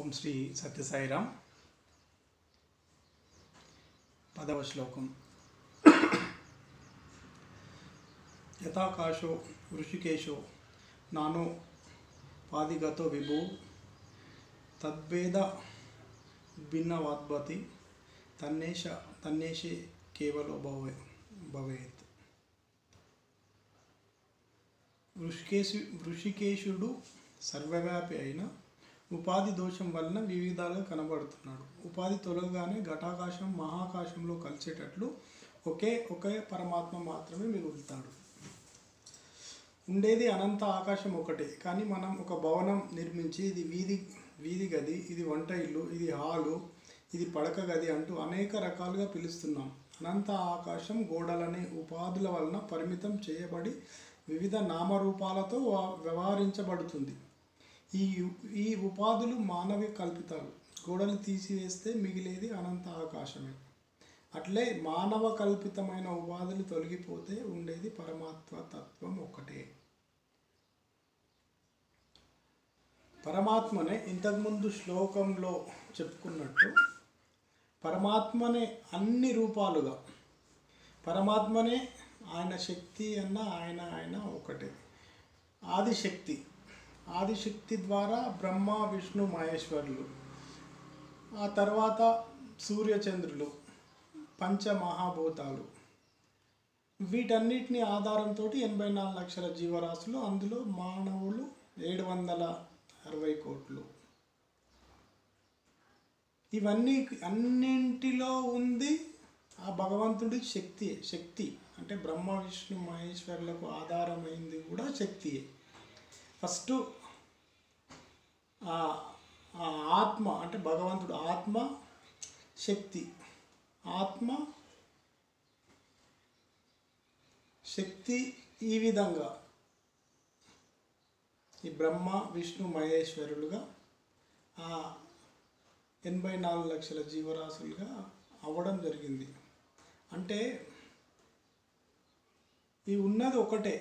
ఓం శ్రీ సత్యసాయిరామ్ పదవ శ్లోకం యథాకాశో ఋషికేశో నానో పాదిగతో విభు తద్వేద భిన్నవాద్భతి తన్నేష తన్నేషే కేవలో భవే భవేత్ ఋషికేశు ఋషికేశుడు సర్వవ్యాపి అయిన ఉపాధి దోషం వలన వివిధాలుగా కనబడుతున్నాడు ఉపాధి తొలగగానే ఘటాకాశం మహాకాశంలో కలిసేటట్లు ఒకే ఒకే పరమాత్మ మాత్రమే మిగులుతాడు ఉండేది అనంత ఆకాశం ఒకటే కానీ మనం ఒక భవనం నిర్మించి ఇది వీధి వీధి గది ఇది వంట ఇల్లు ఇది హాలు ఇది పడక గది అంటూ అనేక రకాలుగా పిలుస్తున్నాం అనంత ఆకాశం గోడలని ఉపాధుల వలన పరిమితం చేయబడి వివిధ నామరూపాలతో వా- వ్యవహరించబడుతుంది ఈ ఈ ఉపాధులు మానవ కల్పితాలు గోడలు తీసివేస్తే మిగిలేది అనంత ఆకాశమే అట్లే మానవ కల్పితమైన ఉపాధులు తొలగిపోతే ఉండేది పరమాత్మ తత్వం ఒక్కటే పరమాత్మనే ఇంతకుముందు శ్లోకంలో చెప్పుకున్నట్టు పరమాత్మనే అన్ని రూపాలుగా పరమాత్మనే ఆయన శక్తి అన్న ఆయన ఆయన ఒకటే ఆదిశక్తి ఆదిశక్తి ద్వారా బ్రహ్మ విష్ణు మహేశ్వరులు ఆ తర్వాత సూర్యచంద్రులు పంచమహాభూతాలు వీటన్నిటిని ఆధారంతో ఎనభై నాలుగు లక్షల జీవరాశులు అందులో మానవులు ఏడు వందల అరవై కోట్లు ఇవన్నీ అన్నింటిలో ఉంది ఆ భగవంతుడి శక్తి శక్తి అంటే బ్రహ్మ విష్ణు మహేశ్వరులకు ఆధారమైంది కూడా శక్తియే ఫస్ట్ ఆ ఆ ఆత్మ అంటే భగవంతుడు ఆత్మ శక్తి ఆత్మ శక్తి ఈ విధంగా ఈ బ్రహ్మ విష్ణు మహేశ్వరులుగా ఆ ఎనభై నాలుగు లక్షల జీవరాశులుగా అవ్వడం జరిగింది అంటే ఈ ఉన్నది ఒకటే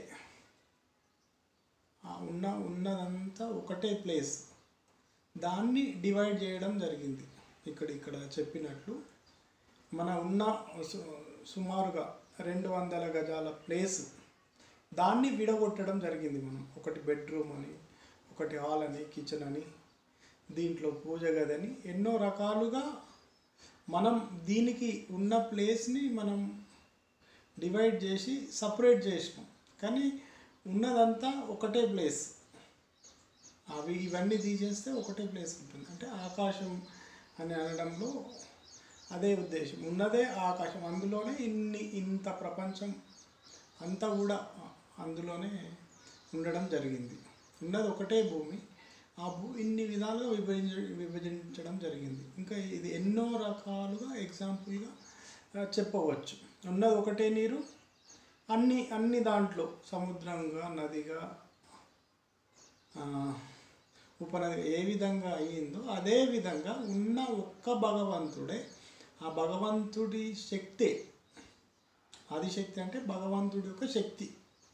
ఆ ఉన్న ఉన్నదంతా ఒకటే ప్లేస్ దాన్ని డివైడ్ చేయడం జరిగింది ఇక్కడ ఇక్కడ చెప్పినట్లు మన ఉన్న సు- సుమారుగా రెండు వందల గజాల ప్లేస్ దాన్ని విడగొట్టడం జరిగింది మనం ఒకటి బెడ్రూమ్ అని ఒకటి హాల్ అని కిచెన్ అని దీంట్లో పూజ గది అని ఎన్నో రకాలుగా మనం దీనికి ఉన్న ప్లేస్ని మనం డివైడ్ చేసి సపరేట్ చేసినాం కానీ ఉన్నదంతా ఒకటే ప్లేస్ అవి ఇవన్నీ తీసేస్తే ఒకటే ప్లేస్ ఉంటుంది అంటే ఆకాశం అని అనడంలో అదే ఉద్దేశం ఉన్నదే ఆకాశం అందులోనే ఇన్ని ఇంత ప్రపంచం అంతా కూడా అందులోనే ఉండడం జరిగింది ఉన్నది ఒకటే భూమి ఆ భూ ఇన్ని విధాలుగా విభజించ విభజించడం జరిగింది ఇంకా ఇది ఎన్నో రకాలుగా ఎగ్జాంపుల్గా ఆ, చెప్పవచ్చు ఉన్నది ఒకటే నీరు అన్ని అన్ని దాంట్లో సముద్రంగా నదిగా ఆ, ఉపనది ఏ విధంగా అయ్యిందో అదే విధంగా ఉన్న ఒక్క భగవంతుడే ఆ భగవంతుడి శక్తే ఆదిశక్తి అంటే భగవంతుడి యొక్క శక్తి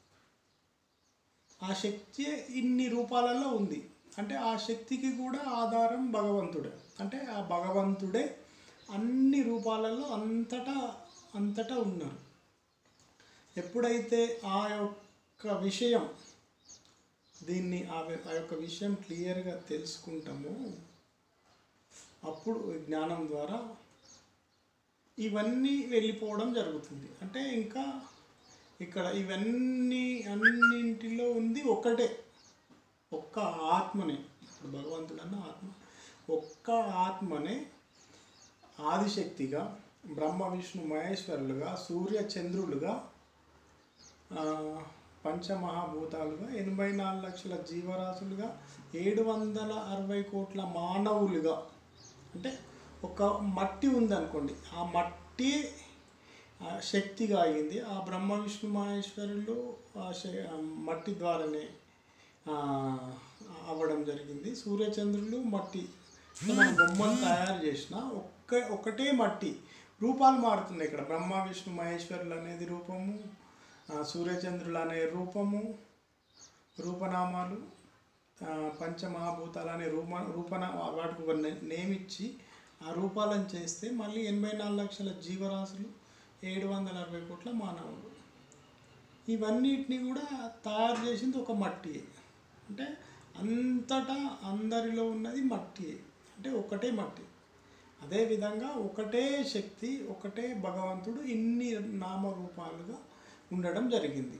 ఆ శక్తి ఇన్ని రూపాలలో ఉంది అంటే ఆ శక్తికి కూడా ఆధారం భగవంతుడే అంటే ఆ భగవంతుడే అన్ని రూపాలలో అంతటా అంతటా ఉన్నారు ఎప్పుడైతే ఆ యొక్క విషయం దీన్ని ఆ వి- ఆ యొక్క విషయం క్లియర్గా తెలుసుకుంటామో అప్పుడు జ్ఞానం ద్వారా ఇవన్నీ వెళ్ళిపోవడం జరుగుతుంది అంటే ఇంకా ఇక్కడ ఇవన్నీ అన్నింటిలో ఉంది ఒకటే ఒక్క ఆత్మనే ఇప్పుడు భగవంతుడు అన్న ఆత్మ ఒక్క ఆత్మనే ఆదిశక్తిగా బ్రహ్మ విష్ణు మహేశ్వరులుగా సూర్య చంద్రులుగా ఆ, పంచమహాభూతాలుగా ఎనభై నాలుగు లక్షల జీవరాశులుగా ఏడు వందల అరవై కోట్ల మానవులుగా అంటే ఒక మట్టి ఉందనుకోండి ఆ మట్టి ఆ శక్తిగా అయింది ఆ బ్రహ్మ విష్ణు మహేశ్వరులు ఆ శ- ఆ మట్టి ద్వారానే ఆ, అవ్వడం జరిగింది సూర్యచంద్రులు మట్టి మనం బొమ్మలు తయారు చేసిన ఒక్క ఒకటే మట్టి రూపాలు మారుతున్నాయి ఇక్కడ బ్రహ్మ విష్ణు మహేశ్వరులు అనేది రూపము ఆ, సూర్యచంద్రులు అనే రూపము రూపనామాలు ఆ, పంచమహాభూతాలు అనే రూప రూపణ వాటికి ఒక నే- నేమ్ ఇచ్చి ఆ రూపాలను చేస్తే మళ్ళీ ఎనభై నాలుగు లక్షల జీవరాశులు ఏడు వందల అరవై కోట్ల మానవులు ఇవన్నిటిని కూడా తయారు చేసింది ఒక మట్టి అంటే అంతటా అందరిలో ఉన్నది మట్టి అంటే ఒకటే మట్టి అదేవిధంగా ఒకటే శక్తి ఒకటే భగవంతుడు ఇన్ని నామరూపాలుగా ఉండడం జరిగింది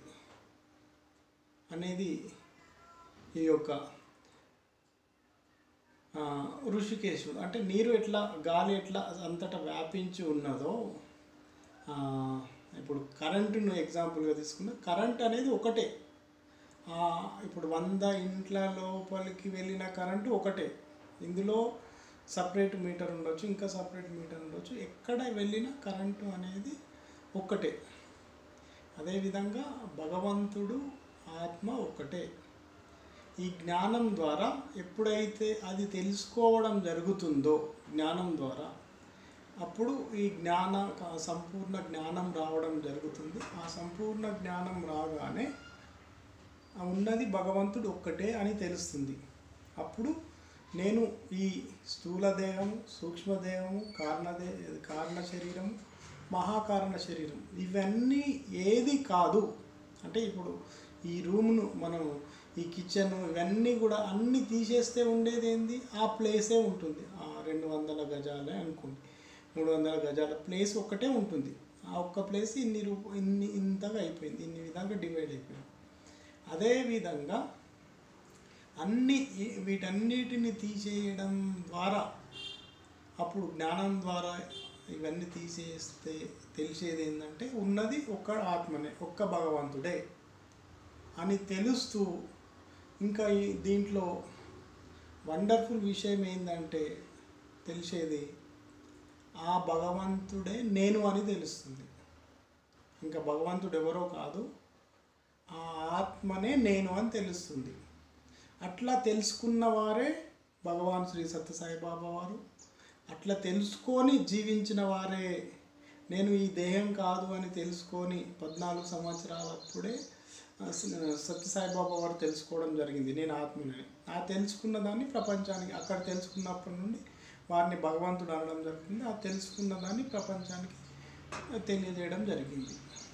అనేది ఈ యొక్క ఆ, ఋషికేశుడు అంటే నీరు ఎట్లా గాలి ఎట్లా అంతటా వ్యాపించి ఉన్నదో ఆ, ఇప్పుడు కరెంటును ఎగ్జాంపుల్గా తీసుకున్న కరెంట్ అనేది ఒకటే ఆ, ఇప్పుడు వంద ఇంట్ల లోపలికి వెళ్ళిన కరెంటు ఒకటే ఇందులో సపరేట్ మీటర్ ఉండొచ్చు ఇంకా సపరేట్ మీటర్ ఉండొచ్చు ఎక్కడ వెళ్ళిన కరెంటు అనేది ఒక్కటే అదేవిధంగా భగవంతుడు ఆత్మ ఒక్కటే ఈ జ్ఞానం ద్వారా ఎప్పుడైతే అది తెలుసుకోవడం జరుగుతుందో జ్ఞానం ద్వారా అప్పుడు ఈ జ్ఞాన సంపూర్ణ జ్ఞానం రావడం జరుగుతుంది ఆ సంపూర్ణ జ్ఞానం రాగానే ఆ ఉన్నది భగవంతుడు ఒక్కటే అని తెలుస్తుంది అప్పుడు నేను ఈ స్థూల దేహము సూక్ష్మదేహము కారణదే కారణ శరీరము మహాకారణ శరీరం ఇవన్నీ ఏది కాదు అంటే ఇప్పుడు ఈ రూమ్ను మనం ఈ కిచెన్ ఇవన్నీ కూడా అన్నీ తీసేస్తే ఉండేది ఏంది ఆ ప్లేసే ఉంటుంది ఆ రెండు వందల గజాలే అనుకోండి మూడు వందల గజాల ప్లేస్ ఒక్కటే ఉంటుంది ఆ ఒక్క ప్లేస్ ఇన్ని రూప ఇన్ని ఇంతగా అయిపోయింది ఇన్ని విధంగా డివైడ్ అయిపోయింది అదేవిధంగా అన్ని ఈ- వీటన్నిటిని తీసేయడం ద్వారా అప్పుడు జ్ఞానం ద్వారా ఇవన్నీ తీసేస్తే తెలిసేది ఏంటంటే ఉన్నది ఒక్క ఆత్మనే ఒక్క భగవంతుడే అని తెలుస్తూ ఇంకా ఈ దీంట్లో వండర్ఫుల్ విషయం ఏంటంటే తెలిసేది ఆ భగవంతుడే నేను అని తెలుస్తుంది ఇంకా భగవంతుడు ఎవరో కాదు ఆ ఆత్మనే నేను అని తెలుస్తుంది అట్లా తెలుసుకున్న వారే భగవాన్ శ్రీ సత్యసాయి బాబా వారు అట్లా తెలుసుకొని జీవించిన వారే నేను ఈ దేహం కాదు అని తెలుసుకొని పద్నాలుగు సంవత్సరాలప్పుడే ఆ, స- సత్యసాయి బాబా వారు తెలుసుకోవడం జరిగింది నేను ఆత్మని ఆ తెలుసుకున్న దాన్ని ప్రపంచానికి అక్కడ తెలుసుకున్నప్పటి నుండి వారిని భగవంతుడు అనడం జరుగుతుంది ఆ తెలుసుకున్న దాన్ని ప్రపంచానికి తెలియజేయడం జరిగింది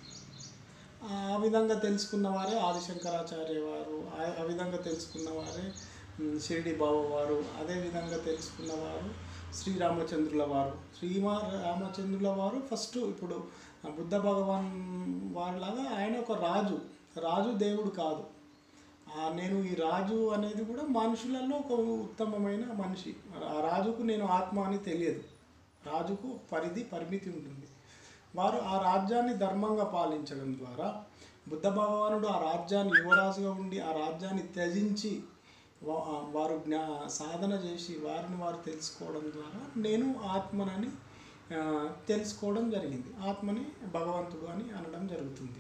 ఆ విధంగా తెలుసుకున్న వారే ఆదిశంకరాచార్య వారు ఆ- ఆ విధంగా తెలుసుకున్న వారే ఉమ్, షిరిడి బాబా వారు అదే విధంగా తెలుసుకున్న వారు శ్రీరామచంద్రుల వారు శ్రీమా రామచంద్రుల వారు ఫస్ట్ ఇప్పుడు ఆ బుద్ధ భగవాన్ వారిలాగా ఆయన ఒక రాజు రాజు దేవుడు కాదు ఆ నేను ఈ రాజు అనేది కూడా మనుషులలో ఒక ఉత్తమమైన మనిషి ఆ రాజుకు నేను ఆత్మ అని తెలియదు రాజుకు పరిధి పరిమితి ఉంటుంది వారు ఆ రాజ్యాన్ని ధర్మంగా పాలించడం ద్వారా బుద్ధ భగవానుడు ఆ రాజ్యాన్ని యువరాజుగా ఉండి ఆ రాజ్యాన్ని త్యజించి వా- వారు జ్ఞా సాధన చేసి వారిని వారు తెలుసుకోవడం ద్వారా నేను ఆత్మనని ఆ, తెలుసుకోవడం జరిగింది ఆత్మని భగవంతుడు అని అనడం జరుగుతుంది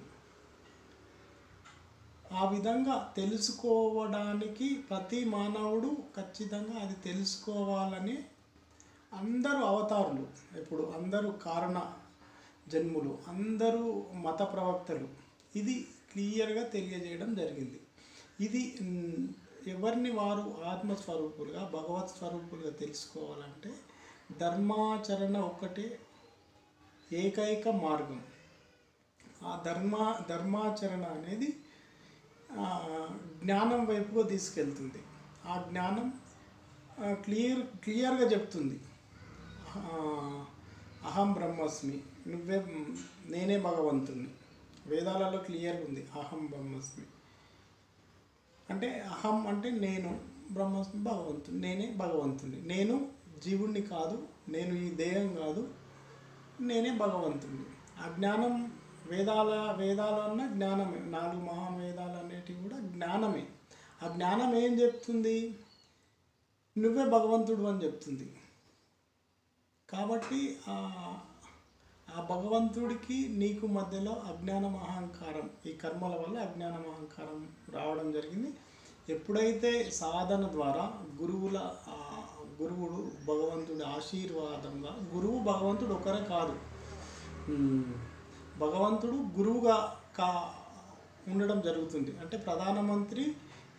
ఆ విధంగా తెలుసుకోవడానికి ప్రతి మానవుడు ఖచ్చితంగా అది తెలుసుకోవాలని అందరూ అవతారులు ఇప్పుడు అందరూ కారణ జన్ములు అందరూ మత ప్రవక్తలు ఇది క్లియర్గా తెలియజేయడం జరిగింది ఇది మ్, ఎవరిని వారు ఆత్మస్వరూపులుగా భగవత్ స్వరూపులుగా తెలుసుకోవాలంటే ధర్మాచరణ ఒకటే ఏకైక మార్గం ఆ ధర్మ ధర్మాచరణ అనేది ఆ, జ్ఞానం వైపుగా తీసుకెళ్తుంది ఆ జ్ఞానం ఆ, క్లియర్ క్లియర్గా చెప్తుంది ఆ, అహం బ్రహ్మస్మి నువ్వే నేనే భగవంతుణ్ణి వేదాలలో క్లియర్గా ఉంది అహం బ్రహ్మస్మి అంటే అహం అంటే నేను బ్రహ్మస్మి భగవంతుని నేనే భగవంతుని నేను జీవుణ్ణి కాదు నేను ఈ దేహం కాదు నేనే భగవంతుడిని ఆ జ్ఞానం వేదాల వేదాలు అన్న జ్ఞానమే నాలుగు మహావేదాలు అనేటివి కూడా జ్ఞానమే ఆ జ్ఞానం ఏం చెప్తుంది నువ్వే భగవంతుడు అని చెప్తుంది కాబట్టి ఆ ఆ భగవంతుడికి నీకు మధ్యలో అజ్ఞానం అహంకారం ఈ కర్మల వల్ల అజ్ఞానం అహంకారం రావడం జరిగింది ఎప్పుడైతే సాధన ద్వారా గురువుల ఆ గురువుడు భగవంతుడి ఆశీర్వాదంగా గురువు భగవంతుడు ఒకరే కాదు ఉమ్, భగవంతుడు గురువుగా కా ఉండడం జరుగుతుంది అంటే ప్రధానమంత్రి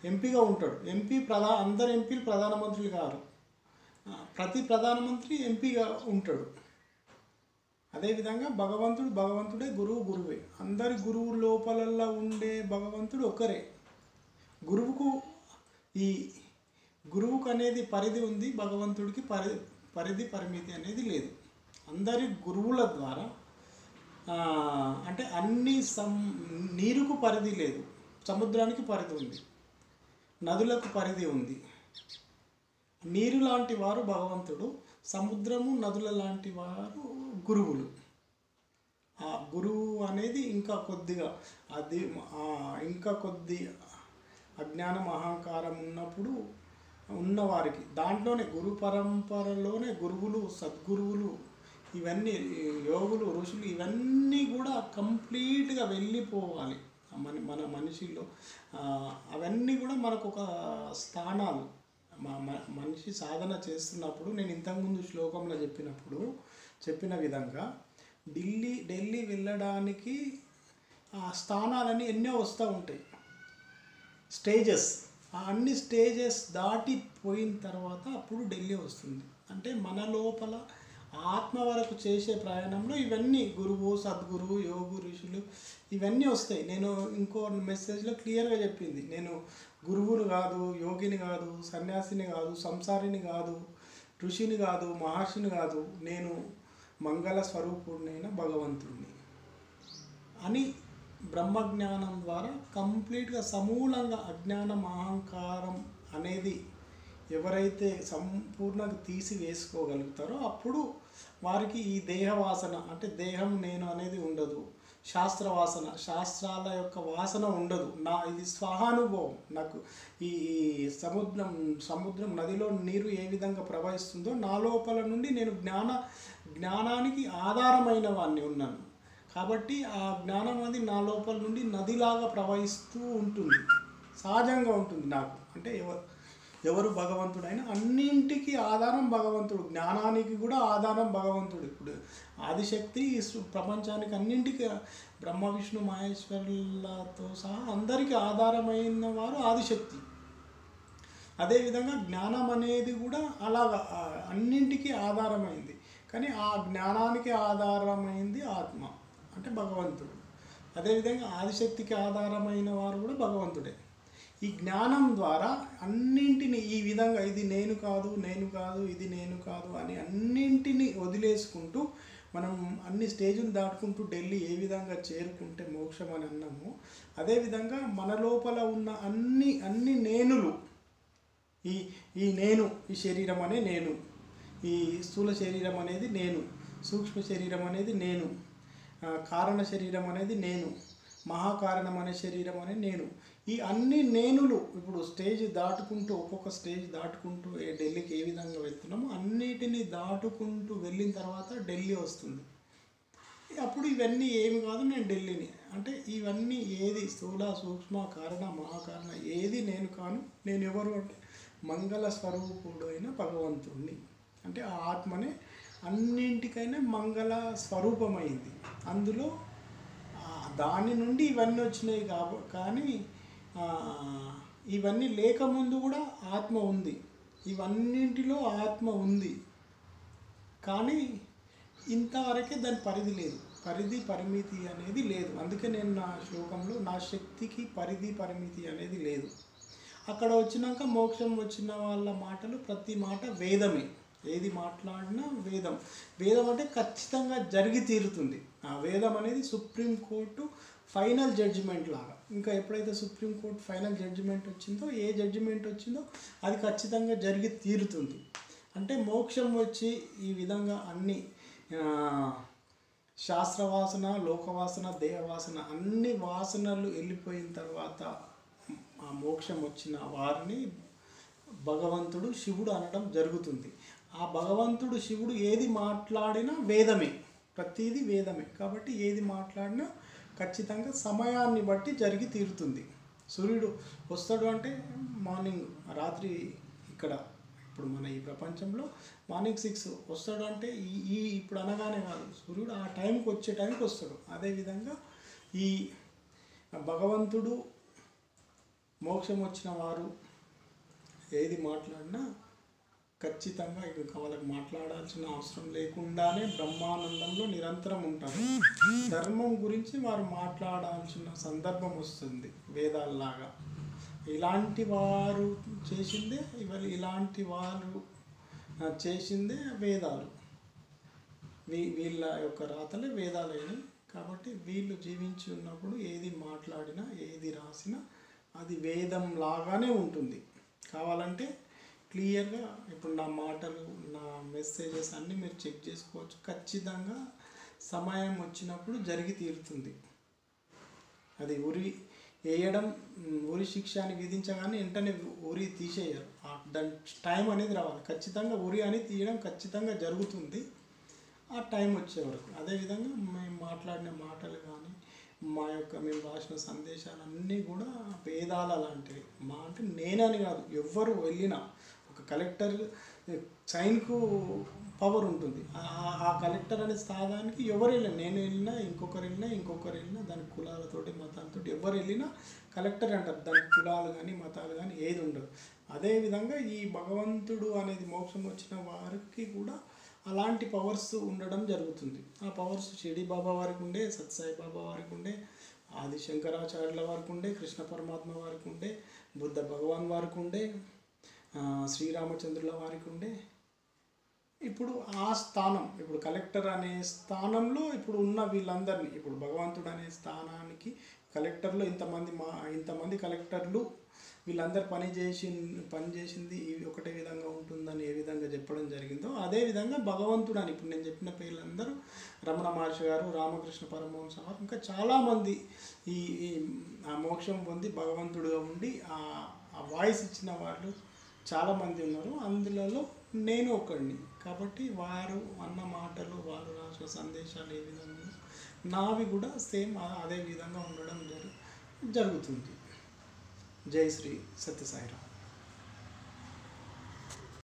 ఎంపీగా ఉంటాడు ఎంపీ ప్రధా అందరు ఎంపీలు ప్రధానమంత్రులు కారు ఆ, ప్రతి ప్రధానమంత్రి ఎంపీగా ఉంటాడు అదేవిధంగా భగవంతుడు భగవంతుడే గురువు గురువే అందరి గురువు లోపలల్లో ఉండే భగవంతుడు ఒకరే గురువుకు ఈ గురువుకు అనేది పరిధి ఉంది భగవంతుడికి పరి పరిధి పరిమితి అనేది లేదు అందరి గురువుల ద్వారా ఆ, అంటే అన్ని సం నీరుకు పరిధి లేదు సముద్రానికి పరిధి ఉంది నదులకు పరిధి ఉంది నీరు లాంటి వారు భగవంతుడు సముద్రము నదుల లాంటి వారు గురువులు ఆ గురువు అనేది ఇంకా కొద్దిగా అది ఆ ఇంకా కొద్ది అజ్ఞానం అహంకారం ఉన్నప్పుడు ఉన్నవారికి దాంట్లోనే గురు పరంపరలోనే గురువులు సద్గురువులు ఇవన్నీ యోగులు ఋషులు ఇవన్నీ కూడా కంప్లీట్గా వెళ్ళిపోవాలి మన మన మనిషిలో ఆ, అవన్నీ కూడా మనకు ఒక స్థానాలు మ- మ- మనిషి సాధన చేస్తున్నప్పుడు నేను ఇంతకుముందు శ్లోకంలో చెప్పినప్పుడు చెప్పిన విధంగా ఢిల్లీ ఢిల్లీ వెళ్ళడానికి ఆ స్థానాలన్నీ ఎన్నో వస్తూ ఉంటాయి స్టేజెస్ ఆ అన్ని స్టేజెస్ దాటిపోయిన తర్వాత అప్పుడు ఢిల్లీ వస్తుంది అంటే మన లోపల ఆత్మ వరకు చేసే ప్రయాణంలో ఇవన్నీ గురువు సద్గురువు యోగు ఋషులు ఇవన్నీ వస్తాయి నేను ఇంకో మెసేజ్లో క్లియర్గా చెప్పింది నేను గురువుని కాదు యోగిని కాదు సన్యాసిని కాదు సంసారిని కాదు ఋషిని కాదు మహర్షిని కాదు నేను మంగళ స్వరూపుడినైన భగవంతుడిని అని బ్రహ్మజ్ఞానం ద్వారా కంప్లీట్గా సమూలంగా అజ్ఞానం అహంకారం అనేది ఎవరైతే సంపూర్ణంగా తీసి వేసుకోగలుగుతారో అప్పుడు వారికి ఈ దేహ వాసన అంటే దేహం నేను అనేది ఉండదు శాస్త్ర వాసన శాస్త్రాల యొక్క వాసన ఉండదు నా ఇది స్వహానుభవం నాకు ఈ ఈ సముద్రం సముద్రం నదిలో నీరు ఏ విధంగా ప్రవహిస్తుందో నా లోపల నుండి నేను జ్ఞాన జ్ఞానానికి ఆధారమైన వాడిని ఉన్నాను కాబట్టి ఆ జ్ఞానం అనేది నా లోపల నుండి నదిలాగా ప్రవహిస్తూ ఉంటుంది సహజంగా ఉంటుంది నాకు అంటే ఎవరు ఎవరు భగవంతుడైనా అన్నింటికి ఆధారం భగవంతుడు జ్ఞానానికి కూడా ఆధారం భగవంతుడు ఇప్పుడు ఆదిశక్తి ఈ సృ- ప్రపంచానికి అన్నింటికి బ్రహ్మ విష్ణు మహేశ్వరులతో సహా అందరికీ ఆధారమైన వారు ఆదిశక్తి అదేవిధంగా జ్ఞానం అనేది కూడా అలాగా ఆ, అన్నింటికీ ఆధారమైంది కానీ ఆ జ్ఞానానికి ఆధారమైంది ఆత్మ అంటే భగవంతుడు అదేవిధంగా ఆదిశక్తికి ఆధారమైన వారు కూడా భగవంతుడే ఈ జ్ఞానం ద్వారా అన్నింటిని ఈ విధంగా ఇది నేను కాదు నేను కాదు ఇది నేను కాదు అని అన్నింటినీ వదిలేసుకుంటూ మనం అన్ని స్టేజ్ని దాటుకుంటూ ఢిల్లీ ఏ విధంగా చేరుకుంటే మోక్షం అని అన్నామో అదేవిధంగా మన లోపల ఉన్న అన్ని అన్ని నేనులు ఈ ఈ నేను ఈ శరీరం అనే నేను ఈ స్థూల శరీరం అనేది నేను సూక్ష్మ శరీరం అనేది నేను ఆ, కారణ శరీరం అనేది నేను మహాకారణం అనే శరీరం అనే నేను ఈ అన్ని నేనులు ఇప్పుడు స్టేజ్ దాటుకుంటూ ఒక్కొక్క స్టేజ్ దాటుకుంటూ ఏ ఢిల్లీకి ఏ విధంగా వెళ్తున్నామో అన్నిటినీ దాటుకుంటూ వెళ్ళిన తర్వాత ఢిల్లీ వస్తుంది అప్పుడు ఇవన్నీ ఏమి కాదు నేను ఢిల్లీని అంటే ఇవన్నీ ఏది స్థూల సూక్ష్మ కారణ మహాకారణ ఏది నేను కాను నేను ఎవరు అంటే మంగళ స్వరూపుడు అయిన భగవంతుణ్ణి అంటే ఆ ఆత్మనే అన్నింటికైనా మంగళ స్వరూపమైంది అందులో ఆ, దాని నుండి ఇవన్నీ వచ్చినాయి కాబ కానీ ఆ, ఇవన్నీ లేకముందు కూడా ఆత్మ ఉంది ఇవన్నింటిలో ఆత్మ ఉంది కానీ ఇంతవరకే దాని పరిధి లేదు పరిధి పరిమితి అనేది లేదు అందుకే నేను నా శ్లోకంలో నా శక్తికి పరిధి పరిమితి అనేది లేదు అక్కడ వచ్చినాక మోక్షం వచ్చిన వాళ్ళ మాటలు ప్రతి మాట వేదమే ఏది మాట్లాడినా వేదం వేదం అంటే ఖచ్చితంగా జరిగి తీరుతుంది ఆ వేదం అనేది సుప్రీంకోర్టు ఫైనల్ జడ్జిమెంట్ లాగా ఇంకా ఎప్పుడైతే సుప్రీంకోర్టు ఫైనల్ జడ్జిమెంట్ వచ్చిందో ఏ జడ్జిమెంట్ వచ్చిందో అది ఖచ్చితంగా జరిగి తీరుతుంది అంటే మోక్షం వచ్చి ఈ విధంగా అన్ని ఆ, శాస్త్రవాసన లోకవాసన దేహవాసన అన్ని వాసనలు వెళ్ళిపోయిన తర్వాత ఆ మోక్షం వచ్చిన వారిని భగవంతుడు శివుడు అనడం జరుగుతుంది ఆ భగవంతుడు శివుడు ఏది మాట్లాడినా వేదమే ప్రతిదీ వేదమే కాబట్టి ఏది మాట్లాడినా ఖచ్చితంగా సమయాన్ని బట్టి జరిగి తీరుతుంది సూర్యుడు వస్తాడు అంటే మార్నింగ్ రాత్రి ఇక్కడ ఇప్పుడు మన ఈ ప్రపంచంలో మార్నింగ్ సిక్స్ వస్తాడు అంటే ఈ ఈ ఇప్పుడు అనగానే కాదు సూర్యుడు ఆ టైంకి వచ్చే టైంకి వస్తాడు అదేవిధంగా ఈ భగవంతుడు మోక్షం వచ్చిన వారు ఏది మాట్లాడినా ఖచ్చితంగా ఇక వాళ్ళకి మాట్లాడాల్సిన అవసరం లేకుండానే బ్రహ్మానందంలో నిరంతరం ఉంటారు ధర్మం గురించి వారు మాట్లాడాల్సిన సందర్భం వస్తుంది వేదాల్లాగా ఇలాంటి వారు చేసిందే ఇవాళ ఇలాంటి వారు ఆ, చేసిందే వేదాలు వీ వీళ్ళ యొక్క రాతలే వేదాలైనవి కాబట్టి వీళ్ళు జీవించి ఉన్నప్పుడు ఏది మాట్లాడినా ఏది రాసినా అది వేదం లాగానే ఉంటుంది కావాలంటే క్లియర్గా ఇప్పుడు నా మాటలు నా మెసేజెస్ అన్నీ మీరు చెక్ చేసుకోవచ్చు ఖచ్చితంగా సమయం వచ్చినప్పుడు జరిగి తీరుతుంది అది ఉరి వేయడం ఉమ్, ఉరి శిక్ష అని విధించగానే వెంటనే ఉరి తీసేయరు ఆ దాని టైం అనేది రావాలి ఖచ్చితంగా ఉరి అని తీయడం ఖచ్చితంగా జరుగుతుంది ఆ టైం వచ్చే వరకు అదేవిధంగా మేము మాట్లాడిన మాటలు కానీ మా యొక్క మేము రాసిన సందేశాలు అన్నీ కూడా వేదాల లాంటివి మా అంటే నేనని కాదు ఎవ్వరు వెళ్ళినా ఒక కలెక్టర్ సైన్కు పవర్ ఉంటుంది ఆ- ఆ కలెక్టర్ అనే స్థానానికి ఎవరు వెళ్ళినా నేను వెళ్ళినా ఇంకొకరు వెళ్ళినా ఇంకొకరు వెళ్ళినా దాని కులాలతోటి మతాలతో ఎవరు వెళ్ళినా కలెక్టర్ అంటారు దానికి కులాలు కానీ మతాలు కానీ ఏది ఉండదు అదేవిధంగా ఈ భగవంతుడు అనేది మోక్షం వచ్చిన వారికి కూడా అలాంటి పవర్స్ ఉండడం జరుగుతుంది ఆ పవర్స్ షిరిడి బాబా వారికి ఉండే సత్సాయి బాబా వారికి ఉండే ఆది శంకరాచార్యుల వారికి ఉండే కృష్ణ పరమాత్మ వారికి ఉండే బుద్ధ భగవాన్ వారికి ఉండే ఆ, శ్రీరామచంద్రుల వారికి ఉండే ఇప్పుడు ఆ స్థానం ఇప్పుడు కలెక్టర్ అనే స్థానంలో ఇప్పుడు ఉన్న వీళ్ళందరినీ ఇప్పుడు భగవంతుడు అనే స్థానానికి కలెక్టర్లో ఇంతమంది మా ఇంతమంది కలెక్టర్లు వీళ్ళందరూ పని చేసి పని చేసింది ఈ ఒకటే విధంగా ఉంటుందని ఏ విధంగా చెప్పడం జరిగిందో అదే విధంగా భగవంతుడు అని ఇప్పుడు నేను చెప్పిన పేర్లందరూ రమణ మహర్షి గారు రామకృష్ణ పరమహంస గారు ఇంకా చాలామంది ఈ ఈ ఆ మోక్షం పొంది భగవంతుడుగా ఉండి ఆ ఆ వాయిస్ ఇచ్చిన వాళ్ళు చాలామంది ఉన్నారు అందులో నేను ఒకడిని కాబట్టి వారు అన్న మాటలు వారు రాసిన సందేశాలు ఏ విధంగా ఉన్నాయో నావి కూడా సేమ్ అదే విధంగా ఉండడం జరు జరుగుతుంది జై శ్రీ సత్యసాయిరామ్